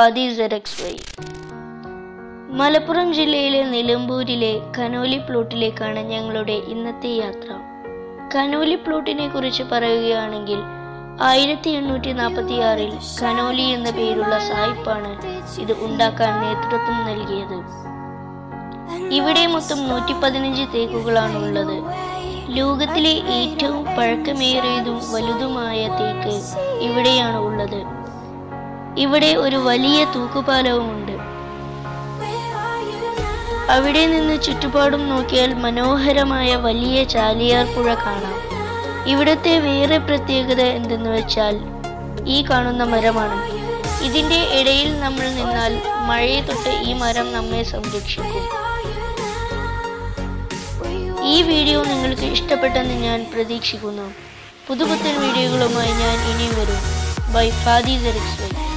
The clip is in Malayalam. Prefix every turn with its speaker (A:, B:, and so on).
A: ഫാദി സെറക്സ് വൈ മലപ്പുറം ജില്ലയിലെ നിലമ്പൂരിലെ കനോലി പ്ലോട്ടിലേക്കാണ് ഞങ്ങളുടെ ഇന്നത്തെ യാത്ര കനോലി പ്ലോട്ടിനെ കുറിച്ച് പറയുകയാണെങ്കിൽ ആയിരത്തി എണ്ണൂറ്റി നാൽപ്പത്തി ആറിൽ കനോലി എന്ന പേരുള്ള സായിപ്പാണ് ഇത് ഉണ്ടാക്കാൻ നേതൃത്വം നൽകിയത് ഇവിടെ മൊത്തം നൂറ്റി പതിനഞ്ച് തേക്കുകളാണ് ഉള്ളത് ലോകത്തിലെ ഏറ്റവും പഴക്കമേറിയതും വലുതുമായ തേക്ക് ഇവിടെയാണ് ഉള്ളത് ഇവിടെ ഒരു വലിയ തൂക്കുപാലവുമുണ്ട് അവിടെ നിന്ന് ചുറ്റുപാടും നോക്കിയാൽ മനോഹരമായ വലിയ ചാലിയാർ പുഴ കാണാം ഇവിടുത്തെ വേറെ പ്രത്യേകത എന്തെന്ന് വെച്ചാൽ ഈ കാണുന്ന മരമാണ് ഇതിന്റെ ഇടയിൽ നമ്മൾ നിന്നാൽ മഴയെ തൊട്ട് ഈ മരം നമ്മെ സംരക്ഷിക്കും ഈ വീഡിയോ നിങ്ങൾക്ക് ഇഷ്ടപ്പെട്ടെന്ന് ഞാൻ പ്രതീക്ഷിക്കുന്നു പുതുപുത്തൻ വീഡിയോകളുമായി ഞാൻ ഇനിയും വരും ബൈ ഫാദി സെറിക്സ് വൈ